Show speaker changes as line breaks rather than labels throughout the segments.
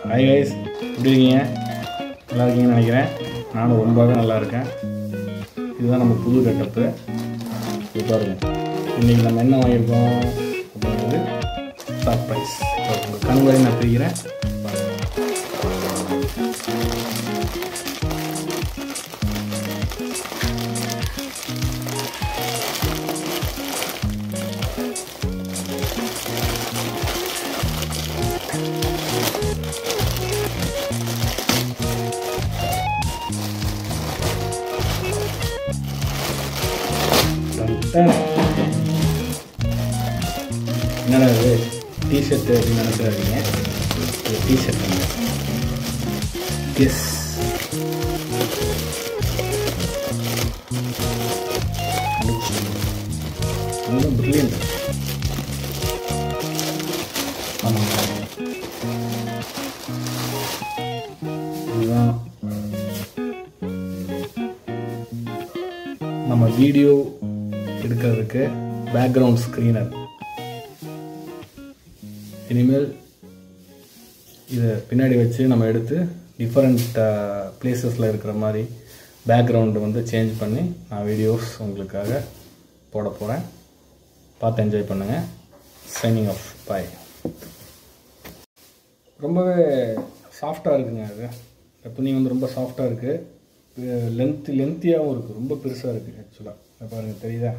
Hi guys எப்படி இருக்கீங்க நல்லா இருக்கீங்கன்னு நினைக்கிறேன் நானும் ரொம்பவே நல்லா இருக்கேன் இதுதான் நம்ம புது கட்டப்பு இது பாருங்க இன்றைக்கி நம்ம என்ன வாங்கியிருக்கோம் அப்படிங்கிறது சர்ப்ரைஸ் உங்கள் கண் வரை நான் பிரிக்கிறேன் பாருங்க. Done, done. என்னடா இது டிஷர்ட் அப்படின்னு நினைச்சிடாதீங்க இது டிஷர்ட் எஸ் ரொம்ப பிரில்லியன்ட் இதுதான் நம்ம வீடியோ எடுக்கிறதுக்கு பேக்ரவுண்ட் ஸ்க்ரீனர் இனிமேல் இதை பின்னாடி வச்சு நம்ம எடுத்து டிஃப்ரெண்ட் பிளேசஸில் இருக்கிற மாதிரி பேக்ரவுண்டு வந்து சேஞ்ச் பண்ணி நான் வீடியோஸ் உங்களுக்காக போட போகிறேன் பார்த்து என்ஜாய் பண்ணுங்கள் சைனிங் ஆஃப் பாய் ரொம்பவே சாஃப்டாக இருக்குங்க அது இந்த துணி வந்து ரொம்ப சாஃப்டாக இருக்குது லென்த் லென்த்தியாகவும் இருக்குது ரொம்ப பெருசாக இருக்குது ஆக்சுவலாக பாருங்கள் தெரியுதா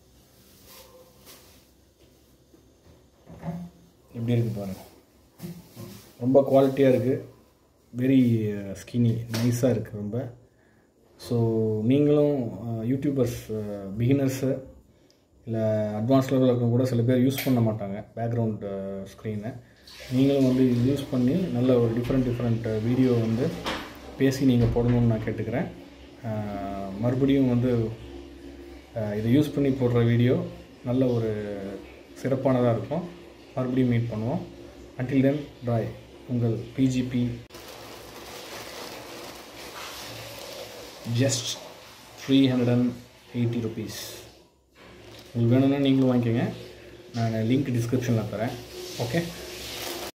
எப்படி இருக்குது பாருங்கள் ரொம்ப குவாலிட்டியாக இருக்குது வெரி ஸ்கினி நைஸாக இருக்குது ரொம்ப ஸோ நீங்களும் யூடியூபர்ஸ் பிகினர்ஸு இல்லை அட்வான்ஸ் லெவலில் இருக்கவங்க கூட சில பேர் யூஸ் பண்ண மாட்டாங்க பேக்ரவுண்ட் ஸ்க்ரீனை நீங்களும் வந்து இது யூஸ் பண்ணி நல்ல ஒரு டிஃப்ரெண்ட் டிஃப்ரெண்ட் வீடியோ வந்து பேசி நீங்கள் போடணும்னு நான் கேட்டுக்கிறேன் அஹ், மறுபடியும் வந்து அஹ், இதை யூஸ் பண்ணி போடுற வீடியோ நல்ல ஒரு சிறப்பானதாக இருக்கும் மறுபடியும் மீட் பண்ணுவோம் அன்டில் தென் பாய் உங்கள் BGP just three hundred and eighty rupees உங்களுக்கு வேணும்னா நீங்களும் வாங்கிக்கோங்க நான் லிங்க் டிஸ்கிரிப்ஷனில் தரேன் ஓகே